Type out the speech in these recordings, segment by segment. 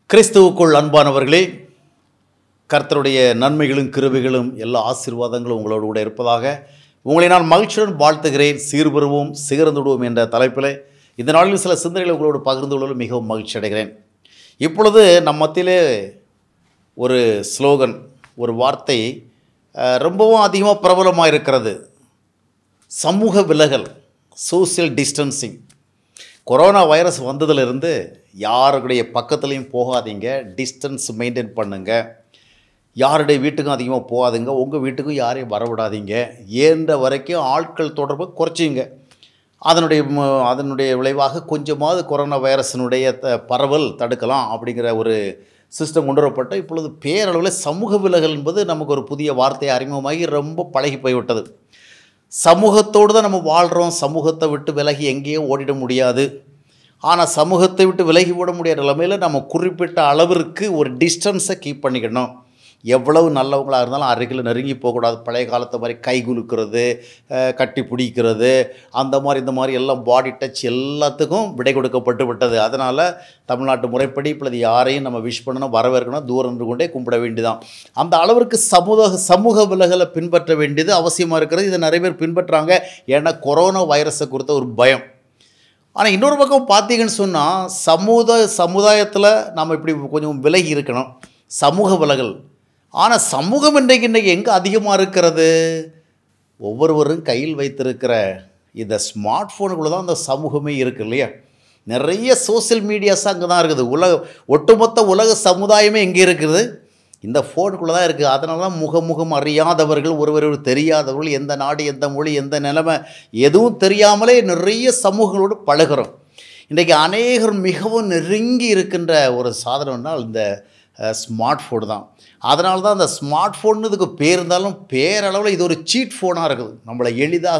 கிறிஸ்துவுக்குள் அன்பானவர்களே கர்த்தருடைய நன்மைகளும் கிருபைகளும் எல்லா ஆசீர்வாதங்களும் உங்களோடு கூட இருப்பதாக உங்களை நான் மகிழ்ச்சியுடன் வாழ்த்துகிறேன் சீர்பெறுவோம் சிகர்ந்துடுவோம் என்ற தலைப்பில் இந்த நாளில் சில சிந்தனைகளை உங்களோடு பகிர்ந்து கொள்வதில் மிகவும் மகிழ்ச்சி அடைகிறேன் இப்பொழுது நம் மத்தியிலே ஒரு ஸ்லோகன் ஒரு வார்த்தை அஹ், ரொம்பவும் அதிகமாக பிரபலமாக இருக்கிறது சமூக விலகல் சோசியல் டிஸ்டன்சிங் கொரோனா வைரஸ் வந்ததிலிருந்து யாருடைய பக்கத்துலேயும் போகாதீங்க டிஸ்டன்ஸ் மெயின்டைன் பண்ணுங்க யாருடைய வீட்டுக்கும் அதிகமாக போகாதீங்க உங்கள் வீட்டுக்கும் யாரையும் வரவிடாதீங்க ஏன்ற வரைக்கும் ஆட்கள் தொடர்பை குறைச்சிங்க அதனுடைய ம- அதனுடைய விளைவாக கொஞ்சமாவது கொரோனா வைரஸினுடைய த- பரவல் தடுக்கலாம் அப்படிங்கிற ஒரு சிஸ்டம் கொண்டு வரப்பட்டு இப்பொழுது பேரளவில் சமூக விலகல் என்பது நமக்கு ஒரு புதிய வார்த்தை அறிமுகமாகி ரொம்ப பழகி போய்விட்டது சமூகத்தோடு தான் நம்ம வாழ்கிறோம் சமூகத்தை விட்டு விலகி எங்கேயும் ஓடிட முடியாது ஆனால் சமூகத்தை விட்டு விலகி ஓட முடியாத நிலைமையில் நம்ம குறிப்பிட்ட அளவிற்கு ஒரு டிஸ்டன்ஸை கீப் பண்ணிக்கணும் எவ்வளவு நல்லவங்களாக இருந்தாலும் அருகில் நெருங்கி போகக்கூடாது பழைய காலத்தை மாதிரி கை குலுக்கிறது அஹ், கட்டி பிடிக்கிறது அந்த மாதிரி இந்த மாதிரி எல்லாம் பாடி டச் எல்லாத்துக்கும் விடை கொடுக்கப்பட்டு விட்டது அதனால் தமிழ்நாட்டு முறைப்படி இப்பொழுது யாரையும் நம்ம விஷ் பண்ணணும் வரவேற்கணும் தூரம் நின்று கொண்டே கும்பிட வேண்டியதான் அந்த அளவிற்கு சமூக சமூக விலகலை பின்பற்ற வேண்டியது அவசியமாக இருக்கிறது இதை நிறைய பேர் பின்பற்றுறாங்க ஏன்னா கொரோனா வைரஸை குறித்த ஒரு பயம் ஆனால் இன்னொரு பக்கம் பார்த்தீங்கன்னு சொன்னால் சமுதாய சமுதாயத்தில் நம்ம இப்படி கொஞ்சம் விலகி இருக்கணும் சமூக விலகல் ஆனால் சமூகம் இன்றைக்கு இன்றைக்கு எங்கே அதிகமாக இருக்கிறது ஒவ்வொருவரும் கையில் வைத்திருக்கிற இந்த ஸ்மார்ட் ஃபோனுக்குள்ளே தான் அந்த சமூகமே இருக்குது இல்லையா நிறைய சோஷியல் மீடியாஸ் அங்கே தான் இருக்குது உலக ஒட்டுமொத்த உலக சமுதாயமே எங்கே இருக்குது இந்த ஃபோனுக்குள்ளே தான் இருக்குது அதனால தான் முகமுகம் அறியாதவர்கள் ஒருவர் தெரியாதவர்கள் எந்த நாடு எந்த மொழி எந்த நிலைமை எதுவும் தெரியாமலே நிறைய சமூகங்களோடு பழகுறோம் இன்றைக்கு அநேகர் மிகவும் நெருங்கி இருக்கின்ற ஒரு சாதனம்னால் இந்த ஸ்மார்ட் ஃபோன் தான் அதனால தான் அந்த ஸ்மார்ட் ஃபோன் இதுக்கு பேர் இருந்தாலும் பேரளவில் இது ஒரு சீட் ஃபோனாக இருக்குது நம்மளை எளிதாக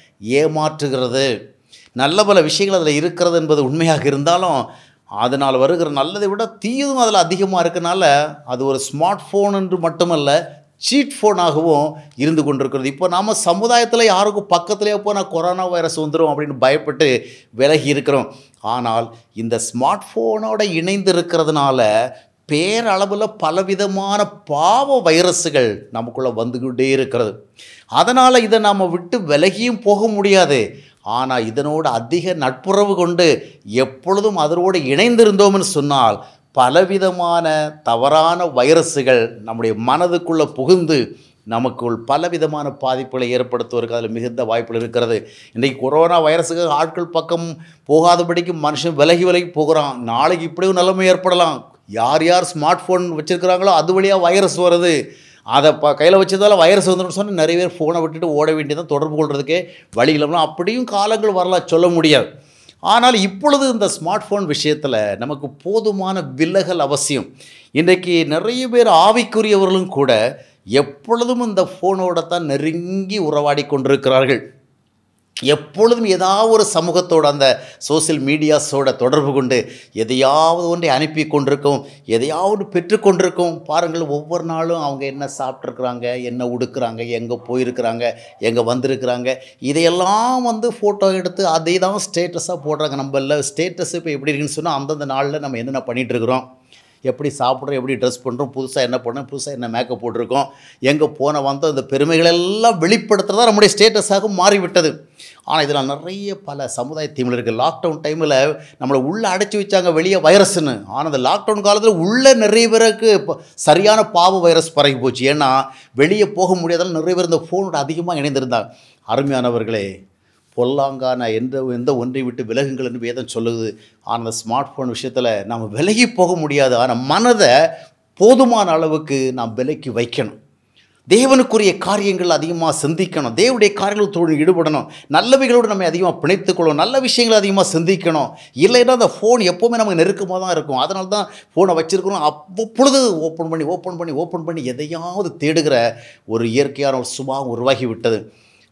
ஏமாற்றுகிறது நல்ல பல விஷயங்கள் அதில் இருக்கிறது என்பது உண்மையாக இருந்தாலும் அதனால் வருகிற நல்லதை விட தீயதும் அதில் அதிகமாக இருக்கனால அது ஒரு ஸ்மார்ட் ஃபோன் என்று மட்டுமல்ல சீட் ஃபோனாகவும் இருந்து கொண்டிருக்கிறது இப்போ நாம் சமுதாயத்தில் யாருக்கும் பக்கத்துலேயே போனால் கொரோனா வைரஸ் வந்துடும் அப்படின்னு பயப்பட்டு விலகி இருக்கிறோம் ஆனால் இந்த ஸ்மார்ட் ஃபோனோட இணைந்து இருக்கிறதுனால பேரளவில் பலவிதமான பாவ வைரஸுகள் நமக்குள்ளே வந்துக்கிட்டே இருக்கிறது அதனால் இதை நாம் விட்டு விலகியும் போக முடியாது ஆனால் இதனோடு அதிக நட்புறவு கொண்டு எப்பொழுதும் அதனோடு இணைந்திருந்தோம்னு சொன்னால் பலவிதமான தவறான வைரஸுகள் நம்முடைய மனதுக்குள்ளே புகுந்து நமக்குள் பலவிதமான பாதிப்புகளை ஏற்படுத்துவதற்கு அதில் மிகுந்த வாய்ப்புகள் இருக்கிறது இன்றைக்கு கொரோனா வைரஸுக்கு ஆட்கள் பக்கம் போகாதபடிக்கு மனுஷன் விலகி விலகி போகிறான் நாளைக்கு இப்படியும் நிலைமை ஏற்படலாம் யார் யார் ஸ்மார்ட் ஃபோன் வச்சுருக்கிறாங்களோ அது வழியாக வைரஸ் வருது அதை ப கையில் வச்சதால வைரஸ் வந்துடும் சொன்னால் நிறைய பேர் ஃபோனை விட்டுட்டு ஓட வேண்டியதான் தொடர்பு கொள்றதுக்கே வழி இல்லாமல் அப்படியும் காலங்கள் வரலாம் சொல்ல முடியாது ஆனால் இப்பொழுது இந்த ஸ்மார்ட் ஃபோன் விஷயத்தில் நமக்கு போதுமான விலகல் அவசியம் இன்றைக்கு நிறைய பேர் ஆவிக்குரியவர்களும் கூட எப்பொழுதும் இந்த ஃபோனோட தான் நெருங்கி உறவாடி கொண்டிருக்கிறார்கள் எப்பொழுதும் ஏதாவது ஒரு சமூகத்தோட அந்த சோஷியல் மீடியாஸோட தொடர்பு கொண்டு எதையாவது ஒன்றை அனுப்பி கொண்டிருக்கோம் எதையாவது பெற்றுக்கொண்டிருக்கோம் பாருங்கள் ஒவ்வொரு நாளும் அவங்க என்ன சாப்பிட்ருக்குறாங்க என்ன உடுக்குறாங்க எங்கே போயிருக்கிறாங்க எங்கே வந்திருக்கிறாங்க இதையெல்லாம் வந்து ஃபோட்டோ எடுத்து அதை தான் ஸ்டேட்டஸாக போடுறாங்க நம்ம இல்லை ஸ்டேட்டஸ் இப்போ எப்படி இருக்குன்னு சொன்னால் அந்தந்த நாளில் நம்ம என்னென்ன பண்ணிகிட்டு இருக்கிறோம் எப்படி சாப்பிட்றோம் எப்படி ட்ரெஸ் பண்ணுறோம் புதுசாக என்ன பண்ணுறோம் புதுசாக என்ன மேக்கப் போட்டிருக்கோம் எங்கே போன வந்தோம் இந்த பெருமைகளெல்லாம் வெளிப்படுத்துறதா நம்முடைய ஸ்டேட்டஸாக மாறிவிட்டது ஆனால் இதில் நிறைய பல சமுதாய தீமில் இருக்குது லாக்டவுன் டைமில் நம்மளை உள்ளே அடைச்சி வச்சாங்க வெளியே வைரஸ்னு ஆனால் அந்த லாக்டவுன் காலத்தில் உள்ளே நிறைய பேருக்கு இப்போ சரியான பாவ வைரஸ் பரவி போச்சு ஏன்னா வெளியே போக முடியாதால நிறைய பேர் இந்த ஃபோனோட அதிகமாக இணைந்திருந்தாங்க அருமையானவர்களே பொல்லாங்கான எந்த எந்த ஒன்றை விட்டு விலகுங்கள் என்று வேதம் சொல்லுது ஆனால் அந்த ஸ்மார்ட் ஃபோன் விஷயத்தில் நாம் விலகி போக முடியாது ஆனால் மனதை போதுமான அளவுக்கு நாம் விலக்கி வைக்கணும் தேவனுக்குரிய காரியங்கள் அதிகமாக சிந்திக்கணும் தேவனுடைய காரியங்களோடு ஈடுபடணும் நல்லவைகளோடு நம்ம அதிகமாக பிணைத்துக்கொள்ளணும் நல்ல விஷயங்களை அதிகமாக சிந்திக்கணும் இல்லைன்னா அந்த ஃபோன் எப்போவுமே நமக்கு நெருக்கமாக தான் இருக்கும் அதனால தான் ஃபோனை வச்சுருக்கணும் அவ்வப்பொழுது ஓப்பன் பண்ணி ஓப்பன் பண்ணி ஓப்பன் பண்ணி எதையாவது தேடுகிற ஒரு இயற்கையான ஒரு சுபாவம் உருவாகி விட்டது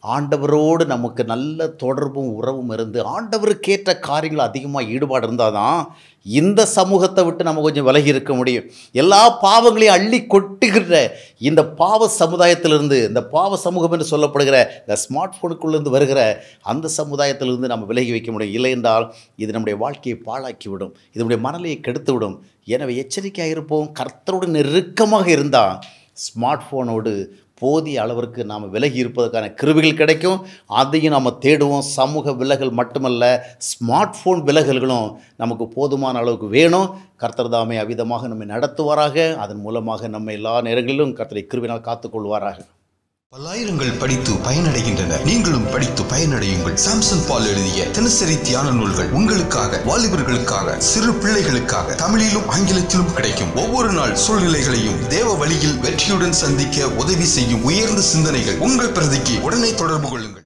ஆண்டவரோடு நமக்கு நல்ல தொடர்பும் உறவும் இருந்து ஆண்டவருக்கேற்ற காரியங்கள் அதிகமாக ஈடுபாடு இருந்தால் தான் இந்த சமூகத்தை விட்டு நம்ம கொஞ்சம் விலகி இருக்க முடியும் எல்லா பாவங்களையும் அள்ளி கொட்டுகிற இந்த பாவ சமுதாயத்திலிருந்து இந்த பாவ சமூகம் என்று சொல்லப்படுகிற இந்த ஸ்மார்ட் ஃபோனுக்குள்ளேருந்து வருகிற அந்த சமுதாயத்திலிருந்து நம்ம விலகி வைக்க முடியும் இல்லை என்றால் இது நம்முடைய வாழ்க்கையை பாழாக்கிவிடும் இது நம்முடைய மனநிலையை கெடுத்துவிடும் எனவே எச்சரிக்கையாக இருப்போம் கர்த்தரோடு நெருக்கமாக இருந்தால் ஸ்மார்ட் ஃபோனோடு போதிய அளவிற்கு நாம் விலகி இருப்பதற்கான கிருவிகள் கிடைக்கும் அதையும் நாம் தேடுவோம் சமூக விலகல் மட்டுமல்ல ஸ்மார்ட் ஃபோன் விலகல்களும் நமக்கு போதுமான அளவுக்கு வேணும் கர்த்தர் தாமே அவிதமாக நம்மை நடத்துவாராக அதன் மூலமாக நம்ம எல்லா நேரங்களிலும் கர்த்தரை கிருவினால் காத்துக்கொள்வாராக பல்லாயிரங்கள் படித்து பயனடைகின்றனர் நீங்களும் படித்து பயனடையுங்கள் சாம்சன் பால் எழுதிய தினசரி தியான நூல்கள் உங்களுக்காக வாலிபர்களுக்காக சிறு பிள்ளைகளுக்காக தமிழிலும் ஆங்கிலத்திலும் கிடைக்கும் ஒவ்வொரு நாள் சூழ்நிலைகளையும் தேவ வழியில் வெற்றியுடன் சந்திக்க உதவி செய்யும் உயர்ந்த சிந்தனைகள் உங்கள் பிரதிக்கு உடனே தொடர்பு கொள்ளுங்கள்